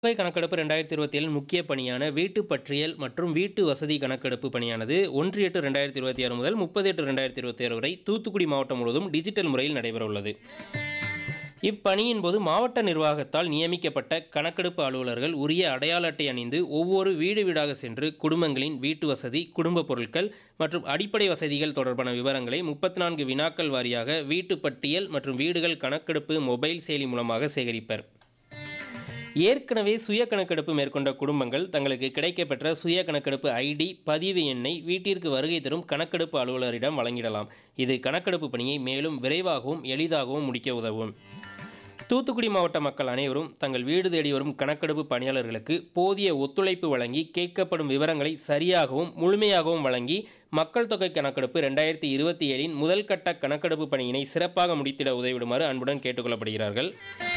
தொகை கணக்கெடுப்பு ரெண்டாயிரத்தி இருபத்தி ஏழு முக்கிய பணியான வீட்டு பற்றியல் மற்றும் வீட்டு வசதி கணக்கெடுப்பு பணியானது ஒன்று எட்டு ரெண்டாயிரத்தி இருபத்தி ஆறு முதல் முப்பது எட்டு ரெண்டாயிரத்தி இருபத்தி ஆறு வரை தூத்துக்குடி மாவட்டம் முழுவதும் டிஜிட்டல் முறையில் நடைபெற உள்ளது இப்பணியின் போது மாவட்ட நிர்வாகத்தால் நியமிக்கப்பட்ட கணக்கெடுப்பு அலுவலர்கள் உரிய அடையாள அட்டை அணிந்து ஒவ்வொரு வீடு வீடாக சென்று குடும்பங்களின் வீட்டு வசதி குடும்ப பொருட்கள் மற்றும் அடிப்படை வசதிகள் தொடர்பான விவரங்களை முப்பத்தி நான்கு வினாக்கள் வாரியாக வீட்டு பட்டியல் மற்றும் வீடுகள் கணக்கெடுப்பு மொபைல் செயலி மூலமாக சேகரிப்பர் ஏற்கனவே சுய கணக்கெடுப்பு மேற்கொண்ட குடும்பங்கள் தங்களுக்கு கிடைக்கப்பெற்ற சுய கணக்கெடுப்பு ஐடி பதிவு எண்ணை வீட்டிற்கு வருகை தரும் கணக்கெடுப்பு அலுவலரிடம் வழங்கிடலாம் இது கணக்கெடுப்பு பணியை மேலும் விரைவாகவும் எளிதாகவும் முடிக்க உதவும் தூத்துக்குடி மாவட்ட மக்கள் அனைவரும் தங்கள் வீடு தேடி வரும் கணக்கெடுப்பு பணியாளர்களுக்கு போதிய ஒத்துழைப்பு வழங்கி கேட்கப்படும் விவரங்களை சரியாகவும் முழுமையாகவும் வழங்கி மக்கள் தொகை கணக்கெடுப்பு ரெண்டாயிரத்தி இருபத்தி ஏழின் முதல் கட்ட கணக்கெடுப்பு பணியினை சிறப்பாக முடித்திட உதவிடுமாறு அன்புடன் கேட்டுக்கொள்ளப்படுகிறார்கள்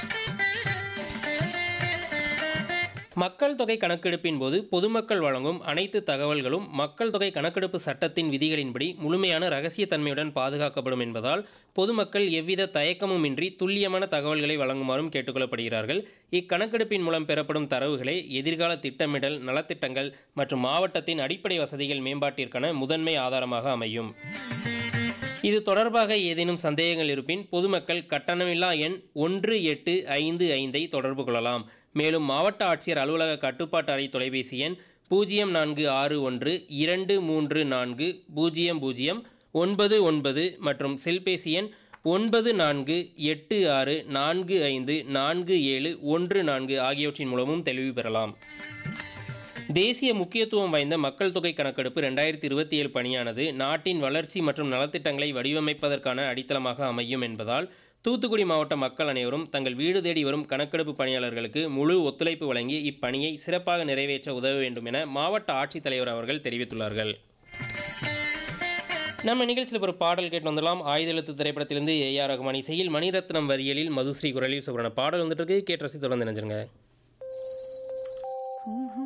மக்கள் தொகை கணக்கெடுப்பின் போது பொதுமக்கள் வழங்கும் அனைத்து தகவல்களும் மக்கள் தொகை கணக்கெடுப்பு சட்டத்தின் விதிகளின்படி முழுமையான ரகசியத்தன்மையுடன் பாதுகாக்கப்படும் என்பதால் பொதுமக்கள் எவ்வித தயக்கமுமின்றி துல்லியமான தகவல்களை வழங்குமாறும் கேட்டுக்கொள்ளப்படுகிறார்கள் இக்கணக்கெடுப்பின் மூலம் பெறப்படும் தரவுகளே எதிர்கால திட்டமிடல் நலத்திட்டங்கள் மற்றும் மாவட்டத்தின் அடிப்படை வசதிகள் மேம்பாட்டிற்கான முதன்மை ஆதாரமாக அமையும் இது தொடர்பாக ஏதேனும் சந்தேகங்கள் இருப்பின் பொதுமக்கள் கட்டணமில்லா எண் ஒன்று எட்டு ஐந்து ஐந்தை தொடர்பு கொள்ளலாம் மேலும் மாவட்ட ஆட்சியர் அலுவலக கட்டுப்பாட்டு அறை தொலைபேசி எண் பூஜ்ஜியம் நான்கு ஆறு ஒன்று இரண்டு மூன்று நான்கு பூஜ்ஜியம் பூஜ்ஜியம் ஒன்பது ஒன்பது மற்றும் செல்பேசி எண் ஒன்பது நான்கு எட்டு ஆறு நான்கு ஐந்து நான்கு ஏழு ஒன்று நான்கு ஆகியவற்றின் மூலமும் தெளிவு பெறலாம் தேசிய முக்கியத்துவம் வாய்ந்த மக்கள் தொகை கணக்கெடுப்பு ரெண்டாயிரத்தி இருபத்தி ஏழு பணியானது நாட்டின் வளர்ச்சி மற்றும் நலத்திட்டங்களை வடிவமைப்பதற்கான அடித்தளமாக அமையும் என்பதால் தூத்துக்குடி மாவட்ட மக்கள் அனைவரும் தங்கள் வீடு தேடி வரும் கணக்கெடுப்பு பணியாளர்களுக்கு முழு ஒத்துழைப்பு வழங்கி இப்பணியை சிறப்பாக நிறைவேற்ற உதவ வேண்டும் என மாவட்ட ஆட்சித்தலைவர் அவர்கள் தெரிவித்துள்ளார்கள் நம்ம நிகழ்ச்சியில் ஒரு பாடல் கேட்டு வந்துடலாம் ஆயுத எழுத்து திரைப்படத்திலிருந்து ஏ ஆர் ரகுமான் இசையில் மணிரத்னம் வரியலில் மதுஸ்ரீ குரலில் சுவரான பாடல் வந்துட்டு இருக்கு கேட்டு ரசி தொடர்ந்து நினைச்சிருங்க